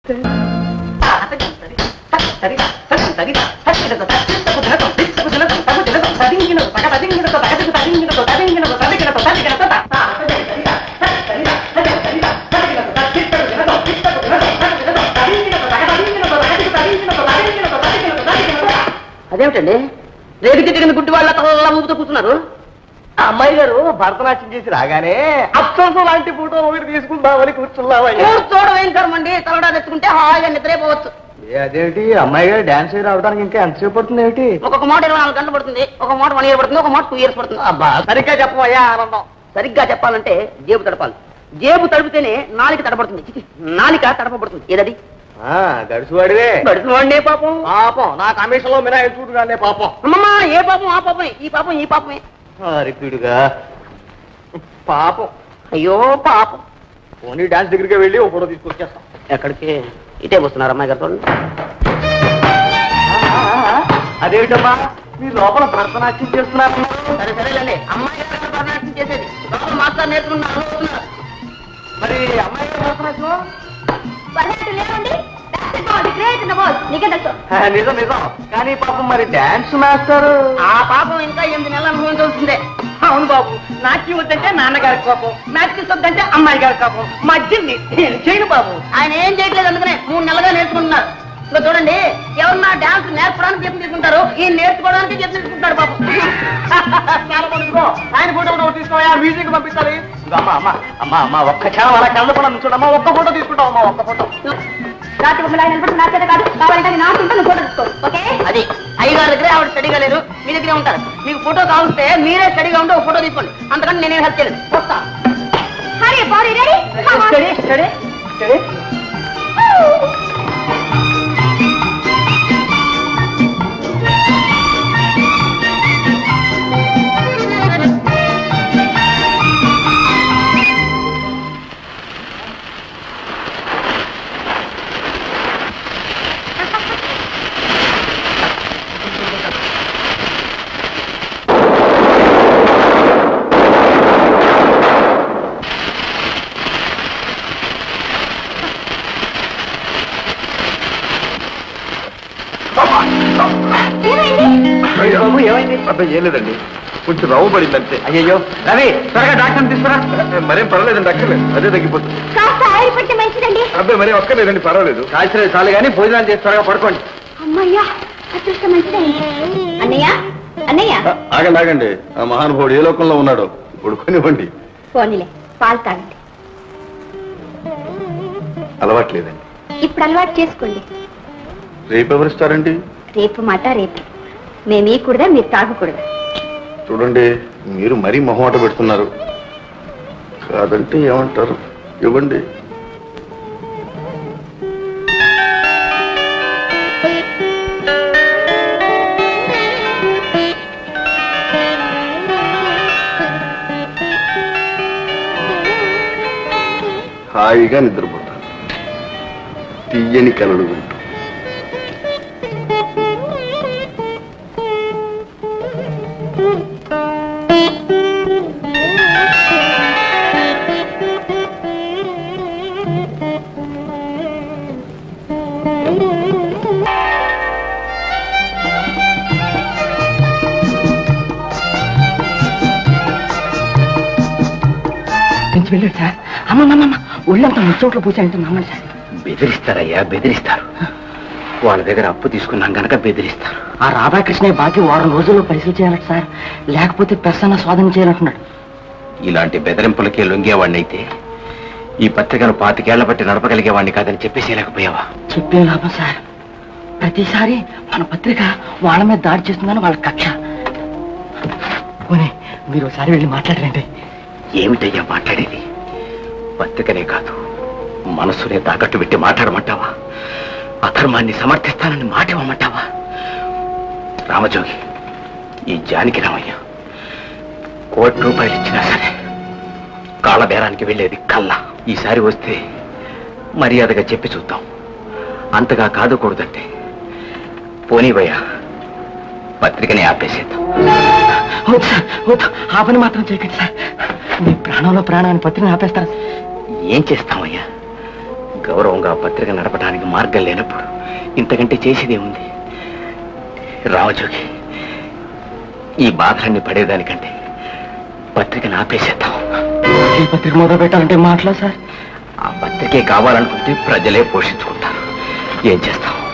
అదేమిటండి రేపు కింద గుడ్డి వాళ్ళ తల ఊపుతూ కూర్చున్నారు ఆ అమ్మాయి గారు భరతనాట్యం చేసి రాగానే అప్సరసం లాంటి ఫోటో ఒకటి తీసుకుందామని కూర్చున్నామయ్యా చూడడం ఏం కర్మండి తలడా తెచ్చుకుంటే హాయిగా నిద్రైపోవచ్చు ఏ, అదేంటి అమ్మాయి గారు డాన్స్ అయ్యి రావడానికి ఇంకా ఎంతసేపు పడుతుంది ఏమిటి ఒక్కొక్క మాట ఇరవై నాలుగు గంటలు పడుతుంది ఒక మాట వన్ ఇయర్ పడుతుంది ఒక మాట టూ ఇయర్స్ పడుతుంది అబ్బా సరిగ్గా చెప్పవయ్యా ఆనందం సరిగ్గా చెప్పాలంటే జేబు తడపాలి జేబు తడిపితేనే నాలిక తడబడుతుంది చిచి, నాలిక తడపబడుతుంది ఏదది ఆ, గడుసువాడివే గడుసు వాడినే పాపం పాపం నా కమిషన్ లో మినా చూడగానే పాపం అమ్మమ్మ ఏ పాపం ఆ పాపమే ఈ పాపం ఈ పాపమే అరిపిడుగా పాపం అయ్యో పాపం పోనీ డాన్స్ దగ్గరికి వెళ్ళి ఒక ఫోటో తీసుకొచ్చేస్తాం ఎక్కడికి ఇటే వస్తున్నారు అమ్మాయి గారితో అదేమిటమ్మా మీ లోపల భరతనాట్యం చేస్తున్నారు సరే సరేలేండి అమ్మాయి గారు కదా భరతనాట్యం చేసేది లోపల మాస్టర్ నేర్చుకున్నారు మరి అమ్మాయి గారు భరతనాట్యం ఆ, నిజం నిజం కానీ పాపం మరి డాన్స్ మాస్టర్ ఆ పాపం ఇంకా ఎనిమిది నెలలు అనుభవించాల్సిందే అవును బాబు నాట్యం వద్దంటే నాన్నగారి కోపం నాట్యం వద్దంటే అమ్మాయి గారి కోపం మధ్యని నేను చేయను బాబు ఆయన ఏం చేయట్లేదు అందుకనే మూడు నెలలుగా నేర్చుకుంటున్నారు ఇంకా చూడండి ఎవరన్నా డాన్స్ నేర్పడానికి జీతం తీసుకుంటారు ఈ నేర్చుకోవడానికి జీతం తీసుకుంటాడు బాబు చాలా బాగుంది. ఆయన ఫోటో కూడా ఒకటి తీసుకోవా మ్యూజిక్ పంపించాలి ఇదిగో అమ్మా అమ్మా అమ్మా అమ్మా ఒక్క క్షణం అలా కళ్ళ కూడా నుంచుడమ్మా ఒక్క ఫోటో తీసుకుంటాం అమ్మా ఒక్క ఫోటో రాత్రి బొమ్మలు ఆయన నిలబడి నా చేత కాదు కావాలంటే అది నాకుంటే నువ్వు ఫోటో తీసుకో ఓకే అది అయ్యగారి దగ్గరే ఆవిడ స్టడీగా లేరు మీ దగ్గరే ఉంటారు మీకు ఫోటో కావస్తే మీరే స్టడీగా ఉంటే ఒక ఫోటో తీసుకోండి అంతకంటే నేనేం హెల్ప్ చేయలేదు వస్తా Hari body ready study study study బాబు ఏమైంది అబ్బాయి ఏం లేదండి కొంచెం రవ్వు పడిందంటే అయ్యయ్యో రవి త్వరగా డాక్టర్ తీసుకురా మరేం పర్వాలేదండి అక్కర్లేదు అదే తగ్గిపోతుంది కాస్త ఆయిల్ పడితే మంచిదండి అబ్బాయి మరేం అక్కర్లేదండి పర్వాలేదు కాల్చలేదు చాలు కానీ భోజనాలు చేసి త్వరగా పడుకోండి అమ్మయ్యా అదృష్టం మంచిదండి అన్నయ్య అన్నయ్య ఆగండి ఆగండి ఆ మహానుభావుడు ఏ లోకంలో ఉన్నాడో పడుకోనివ్వండి పోనీలే పాలు తాగండి అలవాట్లేదండి ఇప్పుడు అలవాటు చేసుకోండి రేపు ఎవరిస్తారండి రేపు మాట రేపు మేము ఈకూడదా మీరు తాగకూడదా చూడండి మీరు మరీ మొహమాట పెడుతున్నారు కాదంటే ఏమంటారు ఇవ్వండి హాయిగా నిద్రపోతాను తీయని కలలు వింటూ పెంచి వెళ్ళాడు సార్ అమ్మమ్మమ్మ ఒళ్ళంతా ముచ్చోట్లు పూసాయంటే నమ్మండి సార్ బెదిరిస్తారయ్యా బెదిరిస్తారు వాళ్ళ దగ్గర అప్పు తీసుకున్నాం గనక బెదిరిస్తారు ఆ రాబాయ్ కృష్ణయ్య బాకీ వారం రోజుల్లో పైసలు చేయాలట సార్ లేకపోతే పెసన్న స్వాధీనం చేయాలంటున్నాడు ఇలాంటి బెదిరింపులకే లొంగేవాడినైతే ఈ పత్రికను పాతికేళ్ల బట్టి నడపగలిగేవాడిని కాదని చెప్పేసేయలేకపోయావా చెప్పే లాభం సార్ ప్రతిసారి మన పత్రిక వాళ్ళ మీద దాడి చేస్తుందని వాళ్ళ కక్ష పోనీ మీరు ఒకసారి వెళ్ళి మాట్లాడరండి ఏమిటయ్యా మాట్లాడేది పత్రికనే కాదు మనస్సునే తాకట్టు పెట్టి మాట్లాడమంటావా అధర్మాన్ని సమర్థిస్తానని మాట ఇవ్వమంటావా రామజోగి ఈ జానికి రామయ్య కోటి రూపాయలు ఇచ్చినా సరే కాళ్ళ బేరానికి వెళ్ళేది కల్లా ఈసారి వస్తే మర్యాదగా చెప్పి చూద్దాం అంతగా కాదుకూడదంటే పోనీవయ్యా పత్రికని ఆపేసేద్దాం వద్దు సార్ వద్దు ఆ పని మాత్రం చేయకండి సార్ మీ ప్రాణంలో ప్రాణాన్ని పత్రికను ఆపేస్తారు ఏం చేస్తామయ్యా గౌరవంగా ఆ పత్రిక నడపడానికి మార్గం లేనప్పుడు ఇంతకంటే చేసేదే ఉంది రామజోగి ఈ బాధలన్నీ పడేదానికంటే పత్రికను ఆపేసేద్దాం ఈ పత్రిక మొదలు పెట్టాలంటే మాటలా సార్ ఆ పత్రికే కావాలనుకుంటే ప్రజలే పోషించుకుంటారు ఏం చేస్తాం